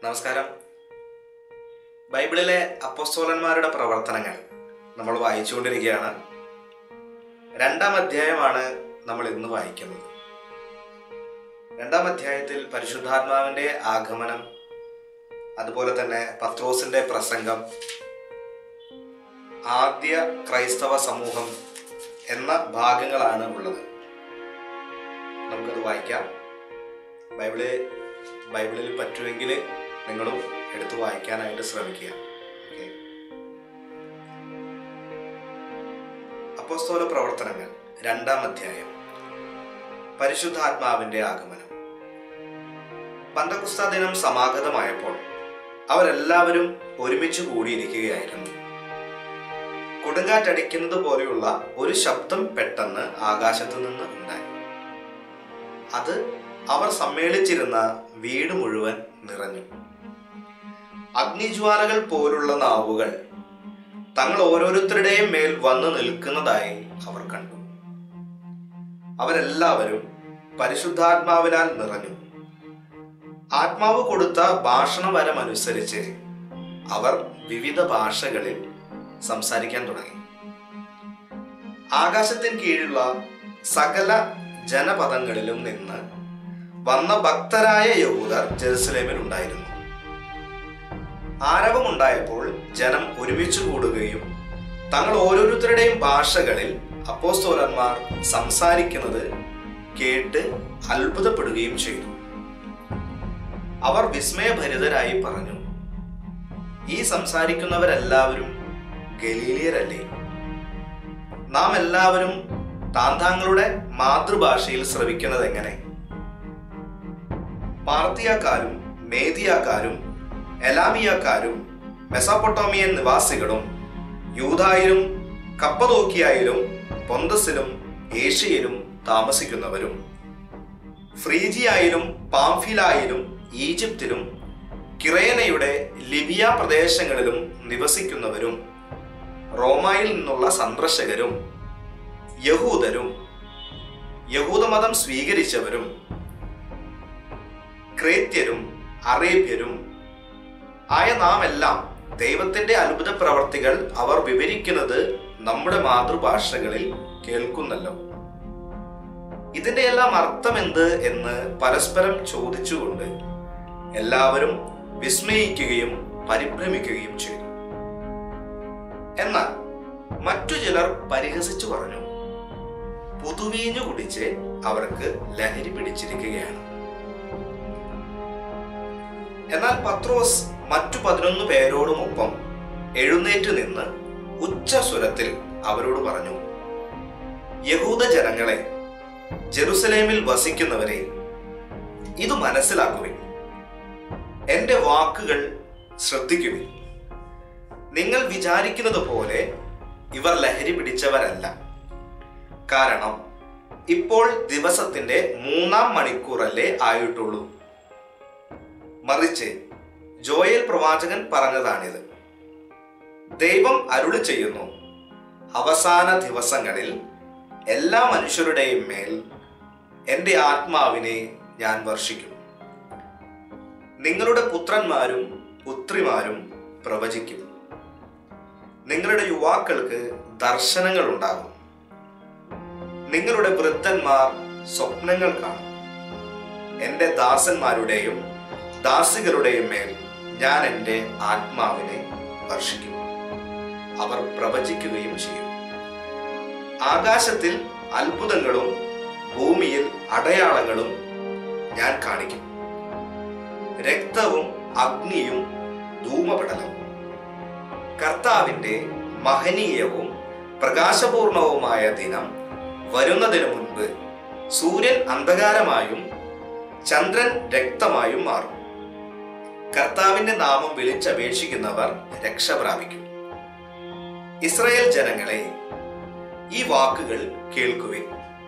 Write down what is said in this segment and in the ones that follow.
നമസ്കാരം ബൈബിളിലെ അപ്പോസ്തോലന്മാരുടെ പ്രവർത്തനങ്ങൾ നമ്മൾ വായിച്ചുകൊണ്ടിരിക്കുകയാണ് രണ്ടാം അധ്യായമാണ് നമ്മൾ ഇന്ന് വായിക്കുന്നത് രണ്ടാം അധ്യായത്തിൽ പരിശുദ്ധാത്മാവിന്റെ ആഗമനം അതുപോലെ തന്നെ പത്രോസിന്റെ പ്രസംഗം ആദ്യ ക്രൈസ്തവ സമൂഹം എന്ന ഭാഗങ്ങളാണ് ഉള്ളത് നമുക്കത് വായിക്കാം ബൈബിള് ബൈബിളിൽ പറ്റുമെങ്കിൽ നിങ്ങളും എടുത്ത് വായിക്കാനായിട്ട് ശ്രമിക്കുക ഓക്കെ അപ്പോസ്തോല പ്രവർത്തനങ്ങൾ രണ്ടാം അധ്യായം പരിശുദ്ധാത്മാവിന്റെ ആഗമനം പന്തകുസ്ത ദിനം സമാഗതമായപ്പോൾ അവരെല്ലാവരും ഒരുമിച്ച് കൂടിയിരിക്കുകയായിരുന്നു കൊടുങ്കാറ്റടിക്കുന്നത് പോലെയുള്ള ഒരു ശബ്ദം പെട്ടെന്ന് ആകാശത്തു നിന്ന് ഉണ്ടായി അത് അവർ സമ്മേളിച്ചിരുന്ന വീട് മുഴുവൻ നിറഞ്ഞു അഗ്നിജ്വാലകൾ പോലുള്ള നാവുകൾ തങ്ങൾ ഓരോരുത്തരുടെയും മേൽ വന്നു നിൽക്കുന്നതായി അവർ കണ്ടു അവരെല്ലാവരും പരിശുദ്ധാത്മാവിനാൽ നിറഞ്ഞു ആത്മാവ് കൊടുത്ത ഭാഷണവരമനുസരിച്ച് അവർ വിവിധ ഭാഷകളിൽ സംസാരിക്കാൻ തുടങ്ങി ആകാശത്തിന് കീഴിലുള്ള സകല ജനപദങ്ങളിലും നിന്ന് വന്ന ഭക്തരായ യഹൂദർ ജെറുസലേമിൽ ഉണ്ടായിരുന്നു ആരവമുണ്ടായപ്പോൾ ജനം ഒരുമിച്ച് കൂടുകയും തങ്ങൾ ഓരോരുത്തരുടെയും ഭാഷകളിൽ അപ്പോസ്തോലന്മാർ സംസാരിക്കുന്നത് കേട്ട് അത്ഭുതപ്പെടുകയും ചെയ്തു അവർ വിസ്മയഭരിതരായി പറഞ്ഞു ഈ സംസാരിക്കുന്നവരെല്ലാവരും ഗലീലിയരല്ലേ നാം എല്ലാവരും താന്താങ്ങളുടെ മാതൃഭാഷയിൽ ശ്രവിക്കുന്നത് എങ്ങനെ പാർത്തിയാക്കാരും മേദിയാക്കാരും എലാമിയാക്കാരും മെസപ്പൊട്ടോമിയൻ നിവാസികളും യൂതായിലും കപ്പതോക്കിയായാലും പൊന്തസിലും ഏഷ്യയിലും താമസിക്കുന്നവരും ഫ്രീജിയായാലും പാംഫിലായാലും ഈജിപ്തിലും കിറേനയുടെ ലിബിയ പ്രദേശങ്ങളിലും നിവസിക്കുന്നവരും റോമായിൽ നിന്നുള്ള സന്ദർശകരും യഹൂദരും യഹൂദമതം സ്വീകരിച്ചവരും ക്രേത്യരും അറേബ്യരും ആയ നാം എല്ലാം ദൈവത്തിന്റെ അത്ഭുത പ്രവർത്തികൾ അവർ വിവരിക്കുന്നത് നമ്മുടെ മാതൃഭാഷകളിൽ കേൾക്കുന്നല്ലോ ഇതിന്റെ എല്ലാം അർത്ഥം എന്ത് എന്ന് പരസ്പരം ചോദിച്ചുകൊണ്ട് എല്ലാവരും വിസ്മയിക്കുകയും പരിഭ്രമിക്കുകയും ചെയ്തു എന്നാൽ മറ്റു ചിലർ പരിഹസിച്ചു പറഞ്ഞു പുതുവീഞ്ഞു കുടിച്ച് അവർക്ക് ലഹരി പിടിച്ചിരിക്കുകയാണ് എന്നാൽ പത്രോസ് മറ്റു പതിനൊന്ന് പേരോടുമൊപ്പം എഴുന്നേറ്റ് നിന്ന് ഉച്ചസ്വരത്തിൽ അവരോട് പറഞ്ഞു യഹൂദ ജനങ്ങളെ ജെറുസലേമിൽ വസിക്കുന്നവരെ ഇത് മനസ്സിലാക്കുവിൻ എന്റെ വാക്കുകൾ ശ്രദ്ധിക്കുവിൻ നിങ്ങൾ വിചാരിക്കുന്നത് പോലെ ഇവർ ലഹരി പിടിച്ചവരല്ല കാരണം ഇപ്പോൾ ദിവസത്തിന്റെ മൂന്നാം മണിക്കൂറല്ലേ ആയിട്ടുള്ളൂ മറിച്ച് ജോയൽ പ്രവാചകൻ പറഞ്ഞതാണിത് ദൈവം അരുളി ചെയ്യുന്നു അവസാന ദിവസങ്ങളിൽ എല്ലാ മനുഷ്യരുടെയും മേൽ എൻ്റെ ആത്മാവിനെ ഞാൻ വർഷിക്കും നിങ്ങളുടെ പുത്രന്മാരും പുത്രിമാരും പ്രവചിക്കും നിങ്ങളുടെ യുവാക്കൾക്ക് ദർശനങ്ങൾ ഉണ്ടാകും നിങ്ങളുടെ വൃദ്ധന്മാർ സ്വപ്നങ്ങൾ കാണും എൻ്റെ ദാസന്മാരുടെയും ദാസികളുടെയും മേൽ ഞാൻ എൻ്റെ ആത്മാവിനെ വർഷിക്കും അവർ പ്രവചിക്കുകയും ചെയ്യും ആകാശത്തിൽ അത്ഭുതങ്ങളും ഭൂമിയിൽ അടയാളങ്ങളും ഞാൻ കാണിക്കും രക്തവും അഗ്നിയും ധൂമപടലവും കർത്താവിന്റെ മഹനീയവും പ്രകാശപൂർണവുമായ ദിനം വരുന്നതിനു മുൻപ് സൂര്യൻ അന്ധകാരമായും ചന്ദ്രൻ രക്തമായും മാറും കർത്താവിന്റെ നാമം വിളിച്ചപേക്ഷിക്കുന്നവർ രക്ഷ പ്രാപിക്കും ഇസ്രയേൽ ജനങ്ങളെ ഈ വാക്കുകൾ കേൾക്കുവിൻ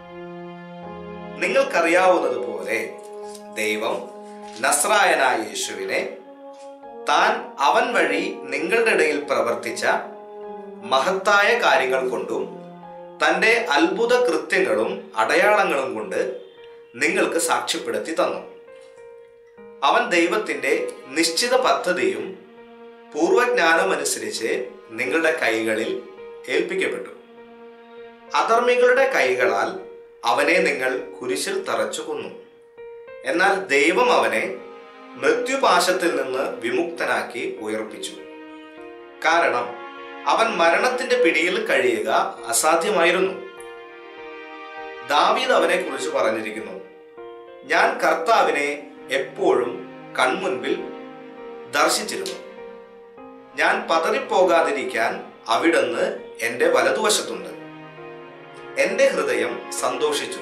നിങ്ങൾക്കറിയാവുന്നതുപോലെ ദൈവം നസ്രായനായ യേശുവിനെ താൻ അവൻ വഴി നിങ്ങളുടെ ഇടയിൽ പ്രവർത്തിച്ച മഹത്തായ കാര്യങ്ങൾ കൊണ്ടും തൻ്റെ അത്ഭുത കൃത്യങ്ങളും അടയാളങ്ങളും കൊണ്ട് നിങ്ങൾക്ക് സാക്ഷ്യപ്പെടുത്തി തന്നു അവൻ ദൈവത്തിന്റെ നിശ്ചിത പദ്ധതിയും പൂർവജ്ഞാനമനുസരിച്ച് നിങ്ങളുടെ കൈകളിൽ ഏൽപ്പിക്കപ്പെട്ടു അധർമ്മികളുടെ കൈകളാൽ അവനെ നിങ്ങൾ കുരിശിൽ തറച്ചു കൊന്നു എന്നാൽ ദൈവം അവനെ മൃത്യുപാശത്തിൽ നിന്ന് വിമുക്തനാക്കി ഉയർപ്പിച്ചു കാരണം അവൻ മരണത്തിന്റെ പിടിയിൽ കഴിയുക അസാധ്യമായിരുന്നു ദാവീദ് അവനെ കുറിച്ച് പറഞ്ഞിരിക്കുന്നു ഞാൻ കർത്താവിനെ എപ്പോഴും കൺമുൻപിൽ ദർശിച്ചിരുന്നു ഞാൻ പതറിപ്പോകാതിരിക്കാൻ അവിടുന്ന് എൻ്റെ വലതുവശത്തുണ്ട് എൻ്റെ ഹൃദയം സന്തോഷിച്ചു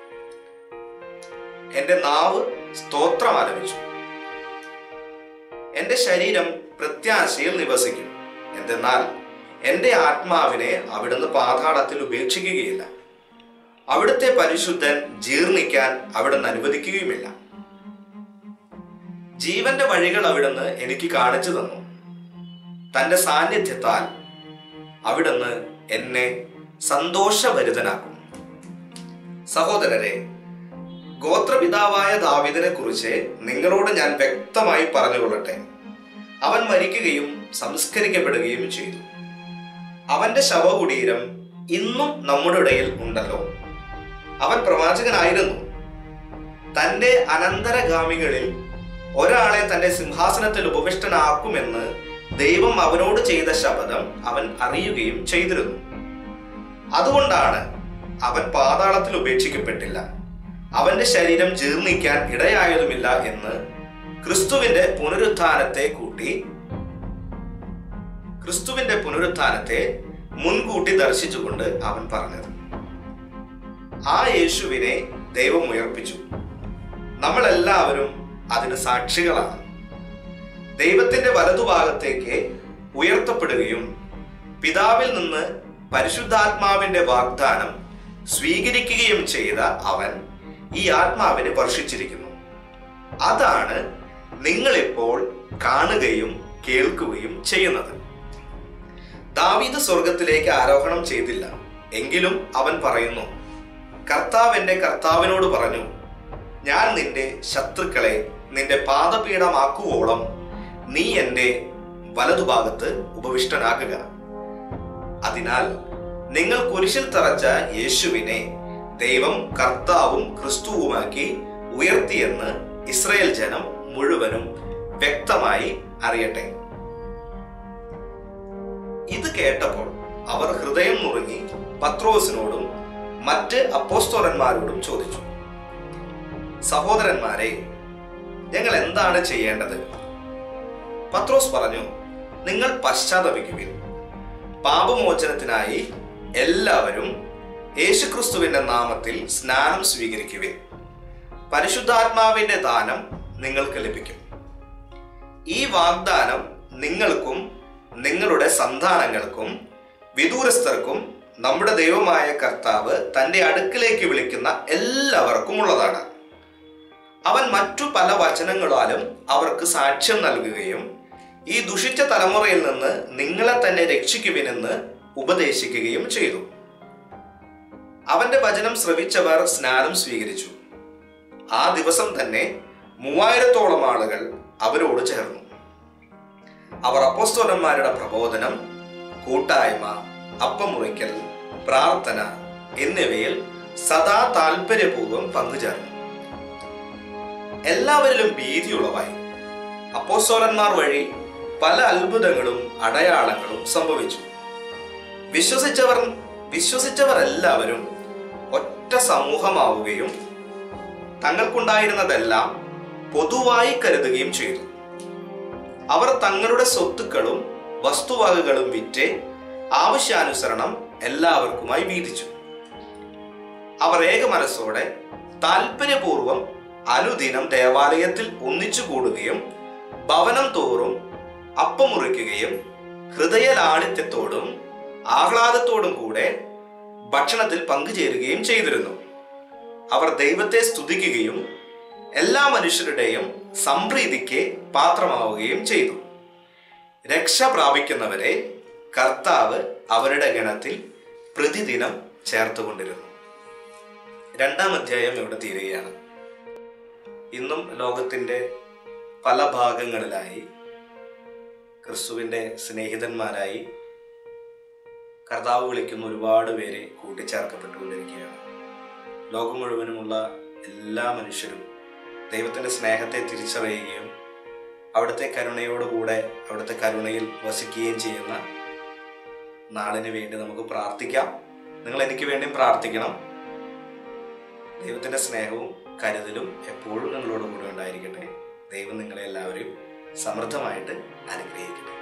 എൻ്റെ നാവ് സ്തോത്രം ആലപിച്ചു എൻ്റെ ശരീരം പ്രത്യാശയിൽ നിവസിക്കും എന്തെന്നാൽ എൻ്റെ ആത്മാവിനെ അവിടുന്ന് പാതാളത്തിൽ ഉപേക്ഷിക്കുകയില്ല അവിടുത്തെ പരിശുദ്ധൻ ജീർണിക്കാൻ അവിടുന്ന് അനുവദിക്കുകയുമില്ല ജീവന്റെ വഴികൾ അവിടുന്ന് എനിക്ക് കാണിച്ചു തന്നു തന്റെ സാന്നിധ്യത്താൽ അവിടുന്ന് എന്നെ സന്തോഷഭരിതനാക്കും സഹോദരരെ ഗോത്രപിതാവായ ദാവിദിനെ കുറിച്ച് നിങ്ങളോട് ഞാൻ വ്യക്തമായി പറഞ്ഞുകൊള്ളട്ടെ അവൻ മരിക്കുകയും സംസ്കരിക്കപ്പെടുകയും ചെയ്തു അവന്റെ ശവകുടീരം ഇന്നും നമ്മുടെ ഇടയിൽ ഉണ്ടല്ലോ അവൻ പ്രവാചകനായിരുന്നു തന്റെ അനന്തരഗാമികളിൽ ഒരാളെ തന്റെ സിംഹാസനത്തിൽ ഉപവിഷ്ടനാക്കുമെന്ന് ദൈവം അവനോട് ചെയ്ത ശപഥം അവൻ അറിയുകയും ചെയ്തിരുന്നു അതുകൊണ്ടാണ് അവൻ പാതാളത്തിൽ ഉപേക്ഷിക്കപ്പെട്ടില്ല അവന്റെ ശരീരം ജീർണിക്കാൻ ഇടയായതുമില്ല എന്ന് ക്രിസ്തുവിന്റെ പുനരുത്ഥാനത്തെ കൂട്ടി ക്രിസ്തുവിന്റെ പുനരുത്ഥാനത്തെ മുൻകൂട്ടി ദർശിച്ചുകൊണ്ട് അവൻ പറഞ്ഞത് ആ യേശുവിനെ ദൈവം ഉയർപ്പിച്ചു നമ്മളെല്ലാവരും അതിന് സാക്ഷികളാണ് ദൈവത്തിന്റെ വലതുഭാഗത്തേക്ക് ഉയർത്തപ്പെടുകയും പിതാവിൽ നിന്ന് പരിശുദ്ധാത്മാവിന്റെ വാഗ്ദാനം സ്വീകരിക്കുകയും ചെയ്ത അവൻ ഈ ആത്മാവിനെ വർഷിച്ചിരിക്കുന്നു അതാണ് നിങ്ങളിപ്പോൾ കാണുകയും കേൾക്കുകയും ചെയ്യുന്നത് ദാവീദ് സ്വർഗത്തിലേക്ക് ആരോഹണം ചെയ്തില്ല എങ്കിലും അവൻ പറയുന്നു കർത്താവിന്റെ കർത്താവിനോട് പറഞ്ഞു ഞാൻ നിന്റെ ശത്രുക്കളെ നിന്റെ പാദപീഠമാക്കുവോളം നീ എൻ്റെ വലതുഭാഗത്ത് ഉപവിഷ്ടനാകുക അതിനാൽ നിങ്ങൾ കുരിശിൽ തറച്ച യേശുവിനെ ദൈവം കർത്താവും ക്രിസ്തുവുമാക്കി ഉയർത്തിയെന്ന് ഇസ്രയേൽ ജനം മുഴുവനും വ്യക്തമായി അറിയട്ടെ ഇത് കേട്ടപ്പോൾ അവർ ഹൃദയം നുറുങ്ങി പത്രോസിനോടും മറ്റ് അപ്പോസ്തോലന്മാരോടും ചോദിച്ചു സഹോദരന്മാരെ ഞങ്ങൾ എന്താണ് ചെയ്യേണ്ടത് പത്രോസ് പറഞ്ഞു നിങ്ങൾ പശ്ചാത്തപിക്കുവിൻ പാപമോചനത്തിനായി എല്ലാവരും യേശുക്രിസ്തുവിന്റെ നാമത്തിൽ സ്നാനം സ്വീകരിക്കുവിൻ പരിശുദ്ധാത്മാവിന്റെ ദാനം നിങ്ങൾക്ക് ലഭിക്കും ഈ വാഗ്ദാനം നിങ്ങൾക്കും നിങ്ങളുടെ സന്താനങ്ങൾക്കും വിദൂരസ്ഥർക്കും നമ്മുടെ ദൈവമായ കർത്താവ് തന്റെ അടുക്കിലേക്ക് വിളിക്കുന്ന എല്ലാവർക്കും ഉള്ളതാണ് അവൻ മറ്റു പല വചനങ്ങളാലും അവർക്ക് സാക്ഷ്യം നൽകുകയും ഈ ദുഷിച്ച തലമുറയിൽ നിന്ന് നിങ്ങളെ തന്നെ രക്ഷിക്കുവിനെന്ന് ഉപദേശിക്കുകയും ചെയ്തു അവന്റെ വചനം ശ്രവിച്ചവർ സ്നാനം സ്വീകരിച്ചു ആ ദിവസം തന്നെ മൂവായിരത്തോളം ആളുകൾ അവരോട് ചേർന്നു അവർ അപ്പോസ്തോലന്മാരുടെ പ്രബോധനം കൂട്ടായ്മ അപ്പമുറിക്കൽ പ്രാർത്ഥന എന്നിവയിൽ സദാ താല്പര്യപൂർവ്വം പങ്കുചേർന്നു എല്ലാവരിലും ഭീതിയുളവായി അപ്പോസ്തോലന്മാർ വഴി പല അത്ഭുതങ്ങളും അടയാളങ്ങളും സംഭവിച്ചു വിശ്വസിച്ചവർ വിശ്വസിച്ചവർ എല്ലാവരും ഒറ്റ സമൂഹമാവുകയും തങ്ങൾക്കുണ്ടായിരുന്നതെല്ലാം പൊതുവായി കരുതുകയും ചെയ്തു അവർ തങ്ങളുടെ സ്വത്തുക്കളും വസ്തുവകകളും വിറ്റ് ആവശ്യാനുസരണം എല്ലാവർക്കുമായി വീതിച്ചു അവർ ഏക മനസ്സോടെ താല്പര്യപൂർവം അനുദിനം ദേവാലയത്തിൽ ഒന്നിച്ചു കൂടുകയും ഭവനം തോറും അപ്പമുറിക്കുകയും ഹൃദയലാളിത്യത്തോടും ആഹ്ലാദത്തോടും കൂടെ ഭക്ഷണത്തിൽ പങ്കുചേരുകയും ചെയ്തിരുന്നു അവർ ദൈവത്തെ സ്തുതിക്കുകയും എല്ലാ മനുഷ്യരുടെയും സംപ്രീതിക്ക് പാത്രമാവുകയും ചെയ്തു രക്ഷ പ്രാപിക്കുന്നവരെ കർത്താവ് അവരുടെ ഗണത്തിൽ പ്രതിദിനം ചേർത്തുകൊണ്ടിരുന്നു രണ്ടാം അധ്യായം ഇവിടെ തീരുകയാണ് ഇന്നും ലോകത്തിൻ്റെ പല ഭാഗങ്ങളിലായി ക്രിസ്തുവിൻ്റെ സ്നേഹിതന്മാരായി കർത്താവ് വിളിക്കുന്ന ഒരുപാട് പേര് കൂട്ടിച്ചേർക്കപ്പെട്ടുകൊണ്ടിരിക്കുകയാണ് ലോകം മുഴുവനുമുള്ള എല്ലാ മനുഷ്യരും ദൈവത്തിൻ്റെ സ്നേഹത്തെ തിരിച്ചറിയുകയും അവിടുത്തെ കരുണയോടുകൂടെ അവിടുത്തെ കരുണയിൽ വസിക്കുകയും ചെയ്യുന്ന നാളിന് വേണ്ടി നമുക്ക് പ്രാർത്ഥിക്കാം നിങ്ങൾ എനിക്ക് വേണ്ടി പ്രാർത്ഥിക്കണം ദൈവത്തിൻ്റെ സ്നേഹവും കരുതലും എപ്പോഴും നിങ്ങളോട് കൂടെ ഉണ്ടായിരിക്കട്ടെ ദൈവം നിങ്ങളെ എല്ലാവരെയും സമൃദ്ധമായിട്ട് അനുഗ്രഹിക്കട്ടെ